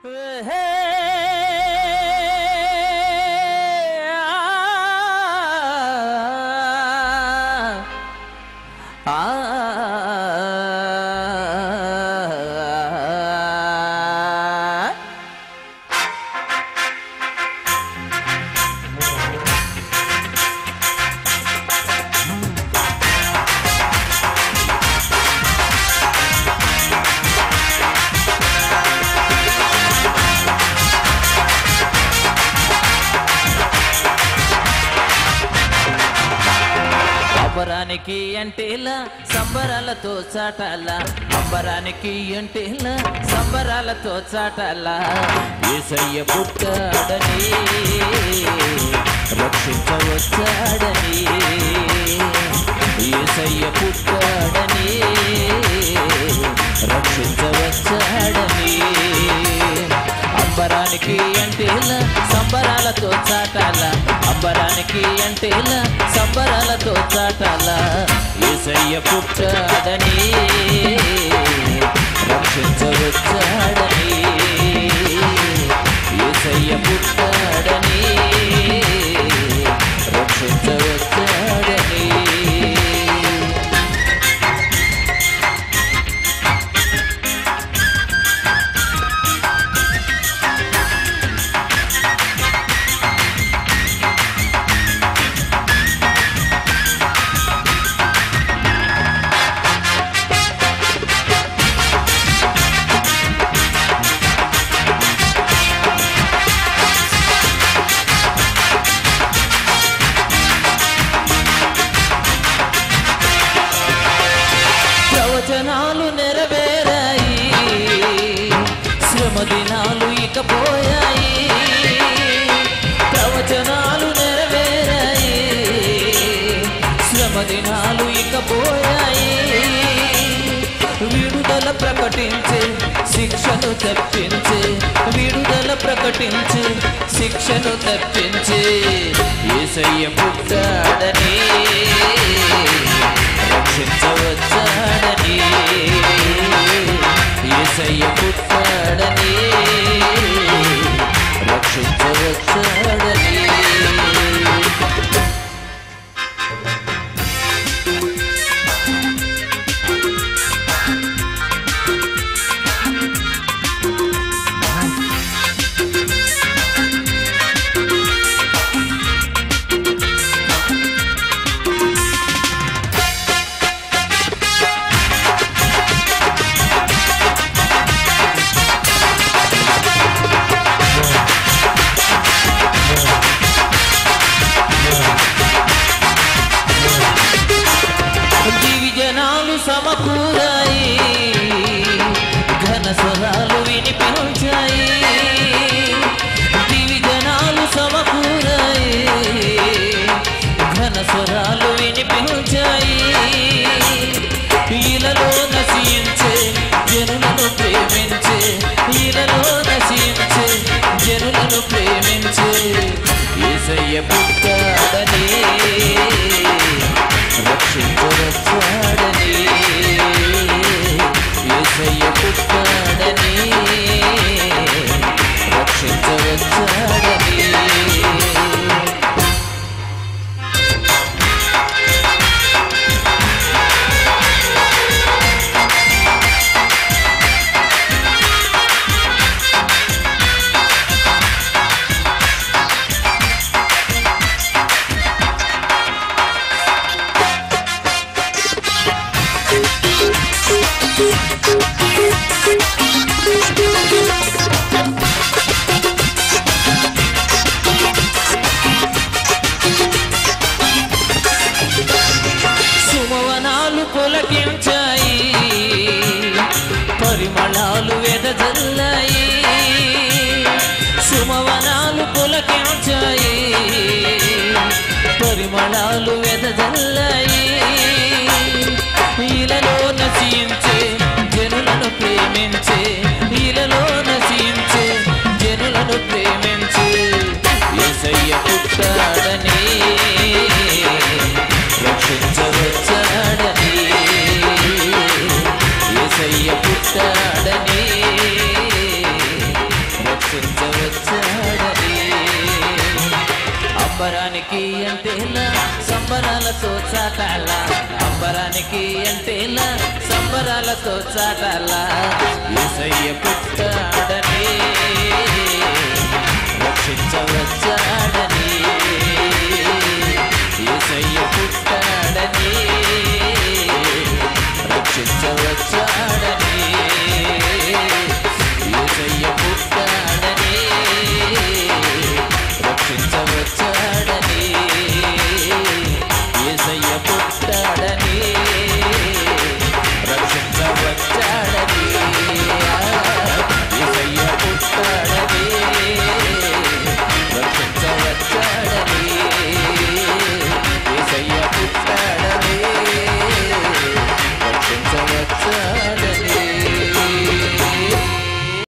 అంబరానికి అంటేలా సంబరాలతో చాటాల అంబరానికి అంటేలా సంబరాలతో చాటాల ఏసయ్య పుట్టాడని రక్షించవచ్చాడని ఏసయ్య పుట్టాడని రక్షించవచ్చాడని అంబరానికి అంటేలా సంబరాలతో చాటాల అంబరానికి అంటేలా సంబరాలతో చాటాల ఏసయ్య పుట్టాడని రక్షించవచ్చాడని ఏసయ్య పుట్టాడని రక్షించవచ్చాడని ప్రవచనాలు నెరవేరాయి శ్రమ దినాలు ఇక పోయాయి ప్రవచనాలు నెరవేరాయి శ్రమ దినాలు ఇక పోయాయి విడుదల ప్రకటించే శిక్షను తప్పించే విడుదల ప్రకటించే శిక్షను తప్పించే ఏసయ్య పుట్టాడని రక్షించవచ్చాడని ఏసయ్య పుట్టాడని రక్షించవచ్చాడని దివిజనాలు సమకూరాయి ఘన స్వరాలు వినిపించాయి దివిజనాలు సమకూరాయి ఘన స్వరాలు వినిపించాయి ఇలలో నశించే జనులను ప్రేమించే ఇలలో నశించే జనులను ప్రేమించే ఏసయ్య పుట్టాడని రక్షించవచ్చాడని ఏసయ్య పుట్టాడని రక్షించవచ్చాడని సుమవనాలు పులకించాయి పరిమళాలు వెదజల్లాయి సుమవనాలు పులకించాయి పరిమళాలు వెదజల్లాయి ఇలలో నశించే జనులను ప్రేమించే ఇలలో నశించే జనులను ప్రేమించే ఏసయ్య పుట్టాడని రక్షించవచ్చాడని ఏసయ్య పుట్టాడని అంబరానికి అంటేలా సంబరాలతో చాటాల అంబరానికి అంటేలా సంబరాలతో చాటాల ఏసయ్య పుట్టాడని